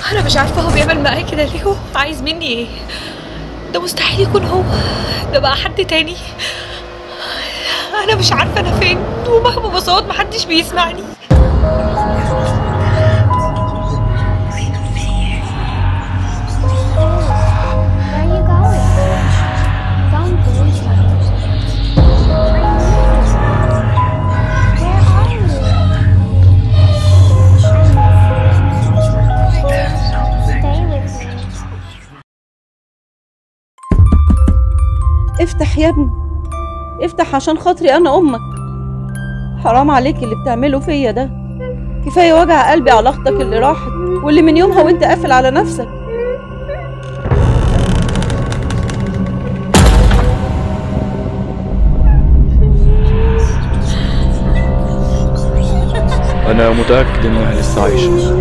انا مش عارفه هو بيعمل معايا كده ليه هو عايز مني ايه ده مستحيل يكون هو ده بقى حد تاني انا مش عارفه انا فين ومهما بصوت محدش بيسمعني Where are you going? Don't believe me. Where are you? Stay with me. افتح يا ابني افتح عشان خاطري انا امك حرام عليك اللي بتعمله فيا ده كفايه وجع قلبي على اختك اللي راحت واللي من يومها وانت قافل على نفسك أنا متأكد إنها لسه عايشة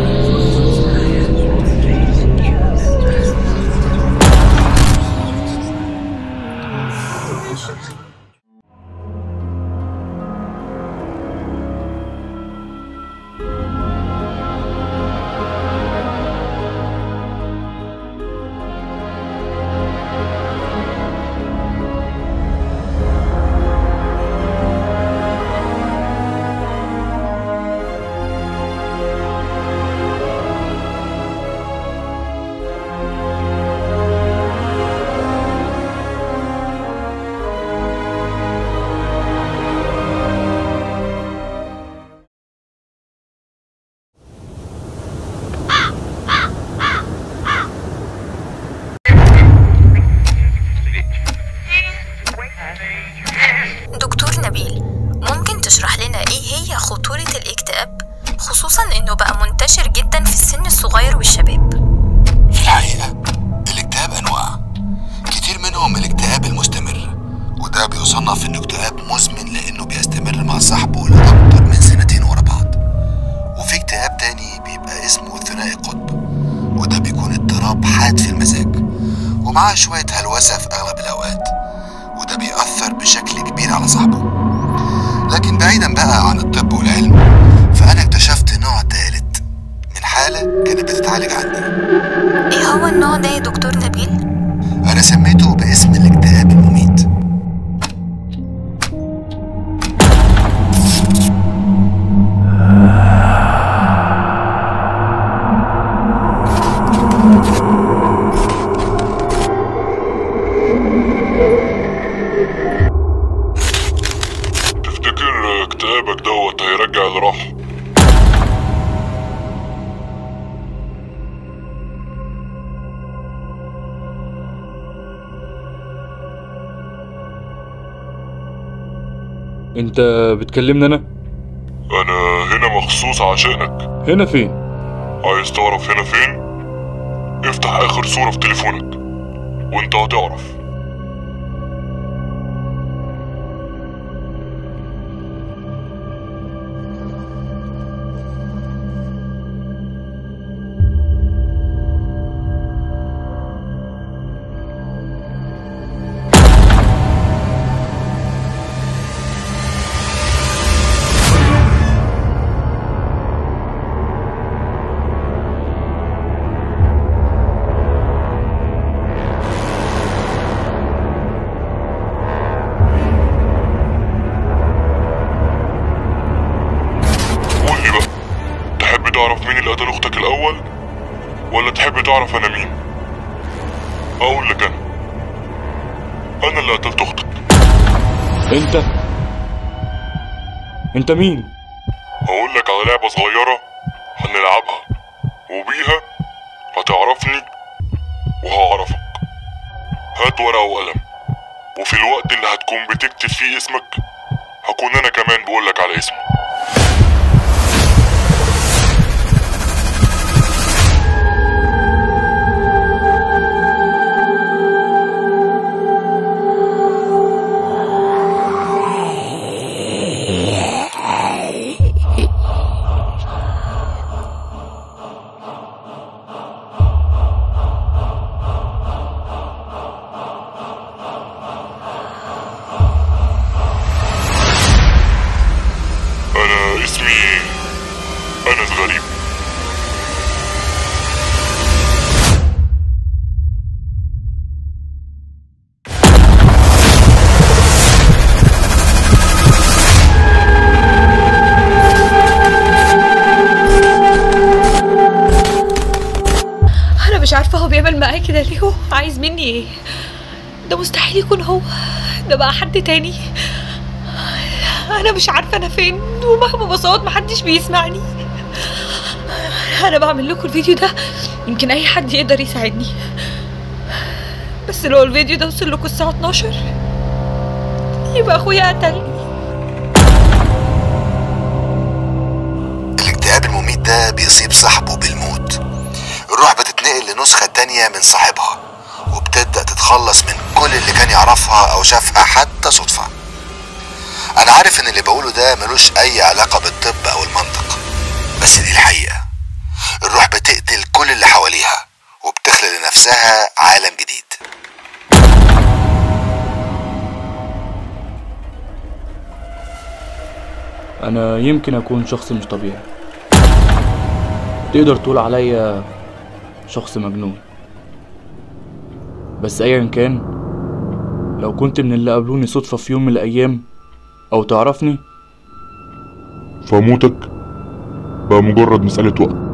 دكتور نبيل ممكن تشرح لنا ايه هي خطورة الاكتئاب خصوصا انه بقى منتشر جدا في السن الصغير والشباب في الحقيقة الاكتئاب أنواع كتير منهم الاكتئاب المستمر وده بيصنف إنه اكتئاب مزمن لأنه بيستمر مع صاحبه لأكتر من سنتين ورا بعض وفي اكتئاب تاني بيبقى اسمه ثنائي القطب وده بيكون اضطراب حاد في المزاج ومعاه شوية هلوسة في أغلب الأوقات وده بيأثر بشكل كبير على صاحبه لكن بعيدا بقى عن الطب والعلم فأنا اكتشفت نوع تالت من حالة كانت بتتعالج عندي ايه هو النوع ده يا دكتور نبيل أنا سميته باسم الاكتئاب المميت تفتكر اكتئابك دوت هيرجع اللي راح أنت بتكلمني أنا؟ انا هنا مخصوص عشانك هنا فين؟ عايز تعرف هنا فين افتح اخر صورة في تليفونك وانت هتعرف قول لي بقى تحب تعرف مين اللي قتل اختك الاول ولا تحب تعرف انا مين اقول لك انا انا اللي قتلت اختك أنت؟ أنت مين؟ هقول لك على لعبة صغيرة هنلعبها وبيها هتعرفني وهعرفك هات ورقة وقلم وفي الوقت اللي هتكون بتكتب فيه اسمك هكون انا كمان بقولك على اسمي انا اسمي بيعمل معايا كده ليه هو عايز مني ايه ده مستحيل يكون هو ده بقى حد تاني انا مش عارفه انا فين ومهما بصوت محدش بيسمعني انا بعمل لكم الفيديو ده يمكن اي حد يقدر يساعدني بس لو الفيديو ده وصل لكم الساعه 12 يبقى اخويا قتلني الاكتئاب المميت ده بيصيب صاحبه بالموت الروح بتتنقل لنسخة تانية من صاحبها وبتبدأ تتخلص من كل اللي كان يعرفها أو شافها حتى صدفة أنا عارف إن اللي بقوله ده ملوش أي علاقة بالطب أو المنطق بس دي الحقيقة الروح بتقتل كل اللي حواليها وبتخلق لنفسها عالم جديد انا يمكن اكون شخص مش طبيعي تقدر تقول عليا شخص مجنون بس ايا كان لو كنت من اللي قابلوني صدفة في يوم من الايام او تعرفني فموتك بقى مجرد مسألة وقت